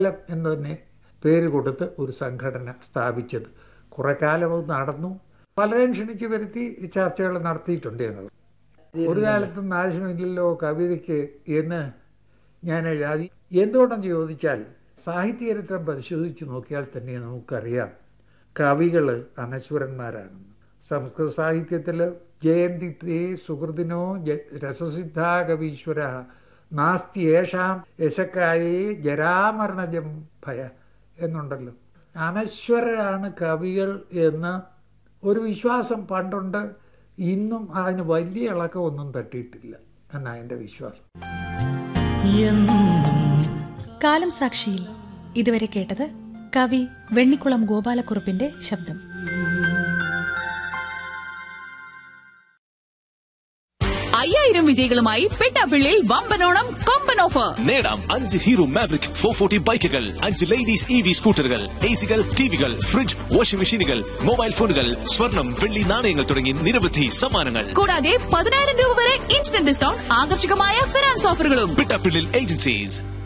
ലം എന്ന് തന്നെ പേര് കൊടുത്ത് ഒരു സംഘടന സ്ഥാപിച്ചത് കുറെ കാലം അത് നടന്നു പലരെയും ക്ഷണിച്ചു വരുത്തി ചർച്ചകൾ നടത്തിയിട്ടുണ്ട് ഞങ്ങൾ ഒരു കാലത്തും നാശമില്ലല്ലോ കവിതയ്ക്ക് എന്ന് ഞാൻ എഴുതി എന്തുകൊണ്ടെന്ന് ചോദിച്ചാൽ സാഹിത്യചരിത്രം പരിശോധിച്ച് നോക്കിയാൽ തന്നെ നമുക്കറിയാം കവികൾ അനശ്വരന്മാരാണെന്ന് സംസ്കൃത സാഹിത്യത്തിൽ ജയന്തി തേ സുഹൃതിനോ ജ- രസസിദ്ധാ കവീശ്വര നാസ്തി യേഷാം യശക്കായേ ജരാമരണജം ഭയ എന്നുണ്ടല്ലോ അനശ്വരരാണ് കവികൾ എന്ന് ഒരു വിശ്വാസം പണ്ടുണ്ട് ഇന്നും അതിന് വലിയ ഇളക്കമൊന്നും തട്ടിയിട്ടില്ല എന്നാണ് എൻ്റെ വിശ്വാസം കാലം സാക്ഷിയിൽ ഇതുവരെ കേട്ടത് കവി വെണ്ണിക്കുളം ഗോപാലക്കുറുപ്പിന്റെ ശബ്ദം അയ്യായിരം വിജയികളുമായി പെട്ടാപ്പിള്ളിയിൽ വമ്പനോണം കൊമ്പൻ ഓഫർ നേടാം അഞ്ച് ഹീറോ മാവറിക് ഫോർ ഫോർട്ടി ബൈക്കുകൾ അഞ്ച് ലേഡീസ് ഇ വി സ്കൂട്ടറുകൾ എ സികൾ ടിവികൾ ഫ്രിഡ്ജ് വാഷിംഗ് മെഷീനുകൾ മൊബൈൽ ഫോണുകൾ സ്വർണം വെള്ളി നാണയങ്ങൾ തുടങ്ങി നിരവധി സമ്മാനങ്ങൾ കൂടാതെ പതിനായിരം രൂപ വരെ ഇൻസ്റ്റന്റ് ഡിസ്കൗണ്ട് ആകർഷകമായ ഫിനാൻസ് ഓഫറുകളും പിട്ടാപ്പിള്ളിൽ ഏജൻസീസ്